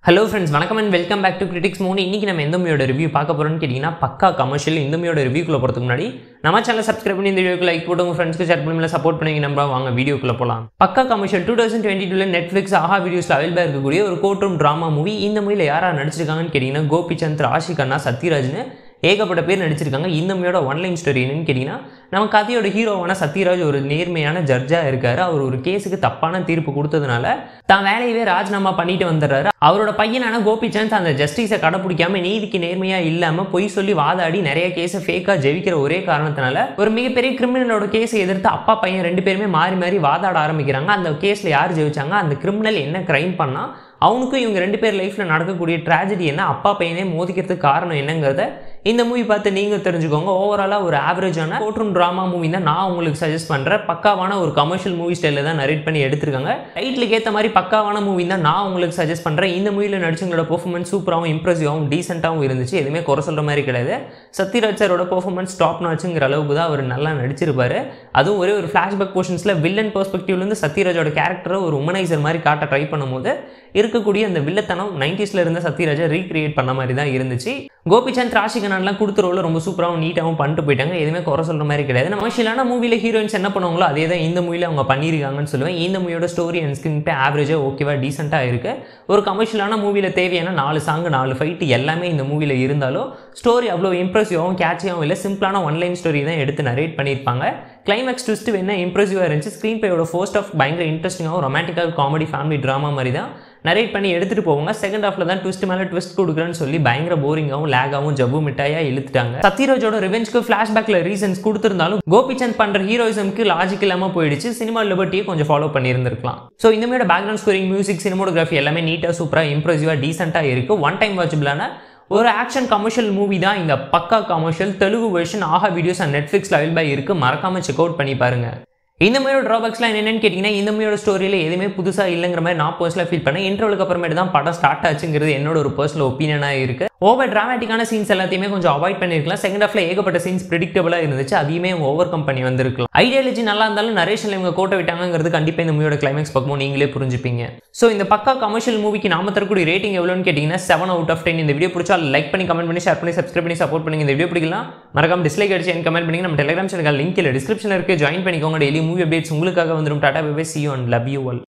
hello friends வணக்கம் and welcome back to critics மூணு இன்றைக்கி நம்ம எந்த மூவியோட ரிவ்யூ பார்க்க போகிறோம்னு கேட்டிங்கன்னா பக்கா கமர்ஷியல் இந்த மூவியோட ரிவ்யூக்குள்ள போகிறதுக்கு முன்னாடி நம்ம சேனல் சப்ஸ்கிரைப் பண்ணி இந்த வீடியோக்கு லைக் போட்டு உங்கள் ஃப்ரெண்ட்ஸ்க்கு ஷேர் பண்ணி சப்போர்ட் பண்ணி நம்ம வாங்க வீடியோக்குள்ள போகலாம் Pakka commercial two thousand twenty டூவில் நெட்ஃப்ளிக்ஸ் ஆஹா வீடியோஸில் அவைலபிளாக இருக்கக்கூடிய ஒரு கோர்ட் ரூம் ட்ராமா மூவி இந்த மூவியில் யாராக நடிச்சிருக்காங்கன்னு கேட்டிங்கன்னா கோபிச்சந்த் ராஷிக் அண்ணா சத்யராஜ்னு ஏகப்பட்ட பேர் நடிச்சிருக்காங்க இந்த மூவியோட ஒன்லைன் ஸ்டோரி என்னன்னு கேட்டிங்கன்னா நம்ம கதையோட ஹீரோவான சத்யராஜ் ஒரு நேர்மையான ஜட்ஜாக இருக்காரு அவர் ஒரு கேஸுக்கு தப்பான தீர்ப்பு கொடுத்ததுனால தான் வேலையவே ராஜினாமா பண்ணிட்டு வந்துடுறாரு அவரோட பையனான கோபிச்சந்த் அந்த ஜஸ்டிஸை கடைப்பிடிக்காம நீதிக்கு நேர்மையாக இல்லாமல் பொய் சொல்லி வாதாடி நிறைய கேஸை ஃபேக்காக ஜெயிக்கிற ஒரே காரணத்தினால ஒரு மிகப்பெரிய கிரிமினலோட கேஸை எதிர்த்து அப்பா பையன் ரெண்டு பேருமே மாறி மாறி வாதாட ஆரம்பிக்கிறாங்க அந்த கேஸில் யார் ஜெயிச்சாங்க அந்த கிரிமினல் என்ன கிரைம் பண்ணால் அவனுக்கும் இவங்க ரெண்டு பேர் லைஃப்பில் நடக்கக்கூடிய ட்ராஜடி என்ன அப்பா பையனே மோதிக்கிறதுக்கு காரணம் என்னங்கிறத இந்த மூவி பார்த்து நீங்கள் தெரிஞ்சுக்கோங்க ஓவராலாக ஒரு ஆவரேஜான கோட்ரூம் ட்ராமா மூவி தான் நான் உங்களுக்கு சஜஸ்ட் பண்ணுறேன் பக்காவான ஒரு கமர்ஷியல் மூவி ஸ்டைலில் தான் நரேட் பண்ணி எடுத்திருக்காங்க டைட்டிலுக்கு ஏற்ற மாதிரி பக்காவான மூவி தான் நான் உங்களுக்கு சஜஸ்ட் பண்ணுறேன் இந்த மூவியில் நடிச்சவங்களோட பெர்ஃபார்மன்ஸ் சூப்பராகவும் இம்ப்ரெசிவாகவும் டீசெண்டாகவும் இருந்துச்சு எதுவுமே குறை சொல்கிற மாதிரி கிடையாது சத்யராஜ் சாரோட பெர்ஃபார்மன்ஸ் டாப் நாச்சுங்கிற அளவுக்கு தான் அவர் நல்லா நடிச்சிருப்பாரு அதுவும் ஒரே ஒரு ஃப்ளாஷ்பேக் போர்ஷன்ஸில் வில்லன் பெர்ஸ்பெக்டிவ்லேருந்து சத்யராஜோட கேரக்டரை ஒரு உமனைசர் மாதிரி காட்ட ட்ரை பண்ணும்போது இருக்கக்கூடிய அந்த வில்லத்தனம் நைன்டிஸில் இருந்த சத்யராஜை ரீக்ரியேட் பண்ண மாதிரி தான் இருந்துச்சு கோபிச்சந்த் ராஷிகனான்லாம் கொடுத்த ரோல ரொம்ப சூப்பராகவும் நீட்டாகவும் பண்ணிட்டு போயிட்டாங்க எதுவுமே குறை சொல்கிற மாதிரி கிடையாது நம்ம ஷிலான மூவியில் ஹீரோயின்ஸ் என்ன பண்ணுவாங்களோ அதே தான் இந்த மூவியில் அவங்க பண்ணியிருக்காங்கன்னு சொல்லுவேன் இந்த மூவியோட ஸ்டோரி அண்ட் ஸ்கிரீன் பே ஆவரேஜாக ஓகேவா டீசெண்டாக இருக்குது ஒரு கமர்ஷியலான மூவியில் தேவையான நாலு சாங்கு நாலு ஃபைட்டு எல்லாமே இந்த மூவியில் இருந்தாலும் ஸ்டோரி அவ்வளோ இம்ப்ரெசிவாகவும் கேட்சியாகவும் இல்லை சிம்பிளான ஒன்லைன் ஸ்டோரி தான் எடுத்து நரேட் பண்ணியிருப்பாங்க கிளைமேக்ஸ் ட்விஸ்ட் வேணா இம்ப்ரெசிவாக இருந்துச்சு ஸ்க்ரீன் பேயோட ஃபர்ஸ்ட் ஆஃப் பயங்கர இன்ட்ரெஸ்டிங்காகவும் ரொமான்டிக்கல் காமெடி ஃபேமிலி ட்ராமா மாதிரி தான் நரேட் பண்ணி எடுத்துகிட்டு போவாங்க செகண்ட் ஹாஃபில் தான் ட்விஸ்ட் மேலே ட்விஸ்ட் கொடுக்குறேன்னு சொல்லி பயங்கர போரிங்காகவும் லேகாகவும் ஜவ்வு மிட்டாயாக இழுத்துட்டாங்க சத்யராஜோட ரிவெஞ்ச்க்கு ஃப்ளாஷ்பேக்கில் ரீசன்ஸ் கொடுத்துருந்தாலும் கோபிச்சந்த் பண்ணுற ஹீரோயிசம்க்கு லாஜிக் இல்லாமல் போயிடுச்சு சினிமா லிபர்ட்டியை கொஞ்சம் ஃபாலோ பண்ணியிருந்திருக்கலாம் ஸோ இந்த மாதிரி பேக்ரவுண்ட் ஸ்கோரிங் மியூசிக் சினிமோகிராஃபி எல்லாமே நீட்டாக சூப்பராக இம்ப்ரெசிவாக டீசெண்டாக இருக்குது ஒன் டைம் வாட்சபிளான ஒரு ஆக்ஷன் கமர்ஷியல் மூவி தான் இந்த Pakka commercial Telugu version Aha videos and நெட்ஃப்ளிக்ஸில் அவைலபிளாக இருக்குது மறக்காமல் செக் அவுட் பண்ணி பாருங்க இந்த மாதிரியோட ட்ராபேக்ஸ்லாம் என்னென்னு கேட்டிங்கன்னா இந்த மாதிரியோட ஸ்டோரியில் எதுவுமே புதுசாக இல்லைங்கிற மாதிரி நான் பர்சனலாக ஃபீல் பண்ணேன் இன்டர்வலுக்கு அப்புறமேட்டு தான் படம் ஸ்டார்ட் ஆச்சுங்கிறது என்னோட ஒரு பர்சனல் ஒப்பீனியனாக இருக்குது ஓவர் ட்ராமேட்டிக்கான சீன்ஸ் எல்லாத்தையுமே கொஞ்சம் அவாய்ட் பண்ணியிருக்கலாம் செகண்ட் ஹாஃப்ல ஏகப்பட்ட சீன்ஸ் ப்ரிடிக்டபிளாக இருந்துச்சு அதையுமே அவங்க ஓவர் கம் பண்ணி வந்திருக்கலாம் ஐடியாலஜி நல்லா இருந்தாலும் நரேஷனில் இவங்க கோட்டை விட்டாங்கிறது கண்டிப்பாக இந்த மூவியோட கிளைமேக்ஸ் பக்கமும் நீங்களே புரிஞ்சுப்பீங்க ஸோ இந்த பக்கா கமர்ஷியல் மூவிக்கு நாம தரக்கூடிய ரேட்டிங் எவ்வளோன்னு கேட்டிங்கன்னா செவன் அவுட் ஆஃப் டென் இந்த வீடியோ பிடிச்சா லைக் பண்ணி கமெண்ட் பண்ணி ஷேர் பண்ணி சப்ஸ்கிரைப் பண்ணி சப்போர்ட் பண்ணி இந்த வீடியோ பிடிக்கலாம் மறக்காம டிஸ்லைக் அடிச்சு எனக்கு கமெண்ட் பண்ணி நம்ம டெலிகிராம் சேனல் லிங்க் இல்லை டிஸ்கிரிப்ஷனில் இருக்குது ஜாயின் பண்ணிக்கோங்க டெய்லி மூவி அப்டேட்ஸ் உங்களுக்காக வந்துடும் tata bye see you and love you all